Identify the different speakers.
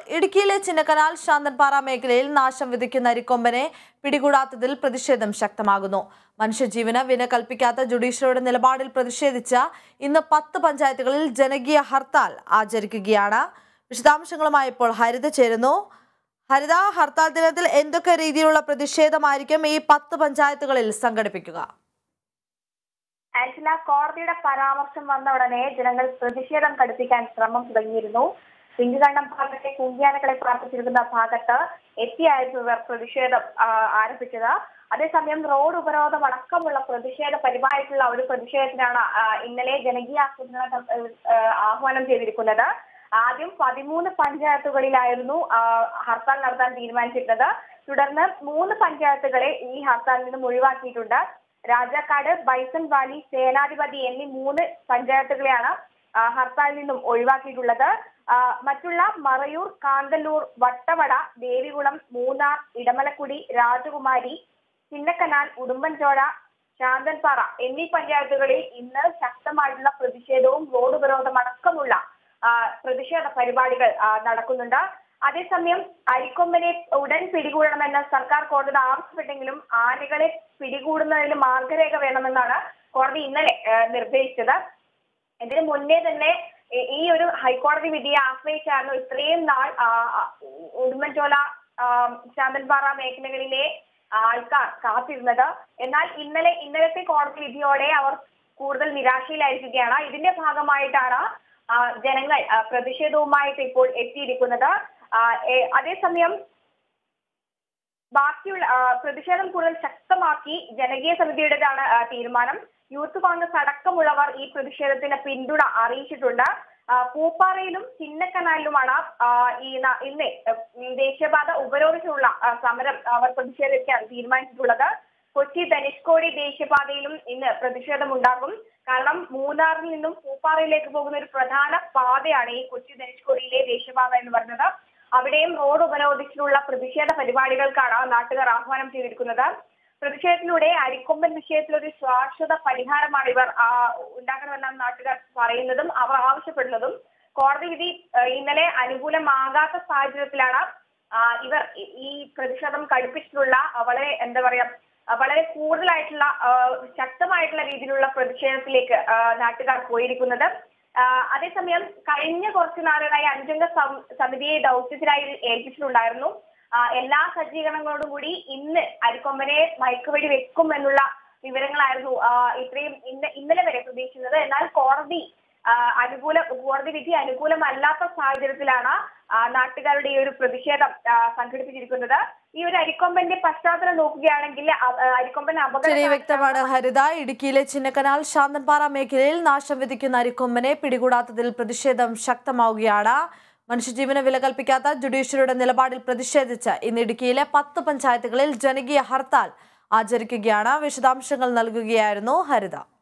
Speaker 1: ഇടുക്കിയിലെ ചിന്നക്കനാൽ ശാന്തൻപാറ മേഖലയിൽ നാശം വിധിക്കുന്ന അരിക്കൊമ്പനെ പിടികൂടാത്തതിൽ പ്രതിഷേധം ശക്തമാകുന്നു മനുഷ്യജീവന് വില കൽപ്പിക്കാത്ത ജുഡീഷ്യറിയുടെ നിലപാടിൽ പ്രതിഷേധിച്ച ഇന്ന് പത്ത് പഞ്ചായത്തുകളിൽ ജനകീയ ഹർത്താൽ ആചരിക്കുകയാണ് വിശദാംശങ്ങളുമായി ഇപ്പോൾ ഹരിത ചേരുന്നു ഹരിത ഹർത്താൽ ദിനത്തിൽ എന്തൊക്കെ രീതിയിലുള്ള പ്രതിഷേധമായിരിക്കും ഈ പത്ത് പഞ്ചായത്തുകളിൽ സംഘടിപ്പിക്കുക
Speaker 2: ആൻസില കോടതിയുടെ പരാമർശം വന്ന ഉടനെ ജനങ്ങൾ പ്രതിഷേധം കടുപ്പിക്കാൻ ശ്രമം തുടങ്ങിയിരുന്നു പിങ്കുകണ്ണം ഭാഗത്തെ കുങ്കിയാനകളെ പ്രാർത്ഥിച്ചിരിക്കുന്ന ഭാഗത്ത് എത്തിയായിരുന്നു ഇവർ പ്രതിഷേധം ആ, ആരംഭിച്ചത് അതേസമയം റോഡ് ഉപരോധം അടക്കമുള്ള പ്രതിഷേധ പരിപാടിക്കുള്ള ഒരു പ്രതിഷേധത്തിനാണ് ആ, ഇന്നലെ ജനകീയ ആസൂത്രണ ആ, ആഹ്വാനം ചെയ്തിരിക്കുന്നത് ആദ്യം പതിമൂന്ന് പഞ്ചായത്തുകളിലായിരുന്നു ആ, ഹർത്താൽ നടത്താൻ തീരുമാനിച്ചിരുന്നത് തുടർന്ന് മൂന്ന് പഞ്ചായത്തുകളെ ഈ ഹർത്താലിൽ നിന്നും ഒഴിവാക്കിയിട്ടുണ്ട് രാജാക്കാട് ബൈസൺ വാലി സേനാധിപതി എന്നീ മൂന്ന് പഞ്ചായത്തുകളെയാണ് ആ, ഹർത്താലിൽ നിന്നും ഒഴിവാക്കിയിട്ടുള്ളത് ആ, മറ്റുള്ള മറയൂർ കാന്തല്ലൂർ വട്ടവട ദേവികുളം മൂന്നാർ ഇടമലക്കുടി രാജകുമാരി ചിന്നക്കനാൽ ഉടുമ്പൻചോല ശാന്തൻപാറ എന്നീ പഞ്ചായത്തുകളിൽ ഇന്ന് ശക്തമായിട്ടുള്ള പ്രതിഷേധവും റോഡ് ഉപരോധം അടക്കമുള്ള ആ, പ്രതിഷേധ പരിപാടികൾ ആ, നടക്കുന്നുണ്ട് അതേസമയം അരിക്കൊമ്പനെ ഉടൻ പിടികൂടണമെന്ന് സർക്കാർ കോടതി ആവശ്യപ്പെട്ടെങ്കിലും ആനകളെ പിടികൂടുന്നതിന് മാർഗരേഖ വേണമെന്നാണ് കോടതി ഇന്നലെ ആ, നിർദ്ദേശിച്ചത് ഇതിന് മുന്നേ തന്നെ ഈ- ഈ ഒരു ഹൈക്കോടതി വിധിയെ ആശ്രയിച്ചായിരുന്നു ഇത്രയും നാൾ ആ, ആ, ഉടുമ്പൻചോല ആ, ശാന്തൻപാറ മേഖലകളിലെ ആൾക്കാർ കാത്തിരുന്നത് എന്നാൽ ഇന്നലെ ഇന്നലത്തെ കോടതി വിധിയോടെ അവർ കൂടുതൽ നിരാശയിലായിരിക്കുകയാണ് ഇതിന്റെ ഭാഗമായിട്ടാണ് ആ, ജനങ്ങൾ ആ, പ്രതിഷേധവുമായിട്ട് ഇപ്പോൾ എത്തിയിരിക്കുന്നത് ആ, ഏ- അതേസമയം ബാക്കിയുള്ള ആ, പ്രതിഷേധം കൂടുതൽ ശക്തമാക്കി ജനകീയ സമിതിയുടേതാണ് ആ, തീരുമാനം യൂത്ത് കോൺഗ്രസ് അടക്കമുള്ളവർ ഈ പ്രതിഷേധത്തിന് പിന്തുണ അറിയിച്ചിട്ടുണ്ട് ആ, പൂപ്പാറയിലും ചിന്നക്കനാലിലുമാണ് ആ, ഈ ന- ഇന്ന് ഉം, ദേശീയപാത ഉപരോധിച്ചുള്ള ആ, സമരം അവർ പ്രതിഷേധിക്കാൻ തീരുമാനിച്ചിട്ടുള്ളത് കൊച്ചി ധനുഷ്കോടി ദേശീയപാതയിലും ഇന്ന് പ്രതിഷേധമുണ്ടാകും കാരണം മൂന്നാറിൽ നിന്നും പൂപ്പാറയിലേക്ക് പോകുന്ന ഒരു പ്രധാന പാതയാണ് ഈ കൊച്ചി ധനുഷ്കോടിയിലെ ദേശീയപാത എന്ന് പറയുന്നത് അവിടെയും റോഡ് ഉപരോധിച്ചിട്ടുള്ള പ്രതിഷേധ പരിപാടികൾക്കാണ് നാട്ടുകാർ ആഹ്വാനം ചെയ്തിരിക്കുന്നത് പ്രതിഷേധത്തിലൂടെ അരിക്കൊമ്പൻ വിഷയത്തിൽ ഒരു ശാശ്വത പരിഹാരമാണ് ഇവർ ആ, ഉണ്ടാക്കണമെന്നാണ് നാട്ടുകാർ പറയുന്നതും അവർ ആവശ്യപ്പെടുന്നതും കോടതി വിധി ആ, ഇന്നലെ അനുകൂലമാകാത്ത സാഹചര്യത്തിലാണ് ആ, ഇവർ ഈ- ഈ പ്രതിഷേധം കടുപ്പിച്ചിട്ടുള്ള ആ, വളരെ എന്താ പറയാ ആ, വളരെ കൂടുതലായിട്ടുള്ള ആ, ശക്തമായിട്ടുള്ള രീതിയിലുള്ള പ്രതിഷേധത്തിലേക്ക് ആ, നാട്ടുകാർ പോയിരിക്കുന്നത് ആ, അതേസമയം കഴിഞ്ഞ കുറച്ചു നാളുകളായി അഞ്ചംഗ സം- സമിതിയെ ദൗത്യത്തിനായി ഏൽപ്പിച്ചിട്ടുണ്ടായിരുന്നു ആ, എല്ലാ സജ്ജീകരണങ്ങളോടും കൂടി ഇന്ന് അരിക്കൊമ്പനെ മയക്കുവെടി വെക്കും എന്നുള്ള വിവരങ്ങളായിരുന്നു ആ, ഇത്രയും ഇന്ന് ഇന്നലെ വരെ പ്രതീക്ഷിക്കുന്നത് എന്നാൽ കോടതി ആ, അനുകൂല കോടതി വിധി അനുകൂലമല്ലാത്ത സാഹചര്യത്തിലാണ് ആ, നാട്ടുകാരുടെ ഈ ഒരു പ്രതിഷേധം ആ, സംഘടിപ്പിച്ചിരിക്കുന്നത് ഈ ഒരു അരിക്കൊമ്പന്റെ പശ്ചാത്തലം നോക്കുകയാണെങ്കിൽ അ- ആ, അരിക്കൊമ്പൻ അപകട
Speaker 1: ശരി വ്യക്തമാണ് ഹരിത ഇടുക്കിയിലെ ചിന്നക്കനാൽ ശാന്തൻപാറ മേഖലയിൽ നാശം വിധിക്കുന്ന അരിക്കൊമ്പനെ പിടികൂടാത്തതിൽ പ്രതിഷേധം ശക്തമാവുകയാണ് മനുഷ്യജീവന് വില കൽപ്പിക്കാത്ത ജുഡീഷ്യറിയുടെ നിലപാടിൽ പ്രതിഷേധിച്ച് ഇന്ന് ഇടുക്കിയിലെ പത്ത് പഞ്ചായത്തുകളിൽ ജനകീയ ഹർത്താൽ ആചരിക്കുകയാണ് വിശദാംശങ്ങൾ നൽകുകയായിരുന്നു ഹരിത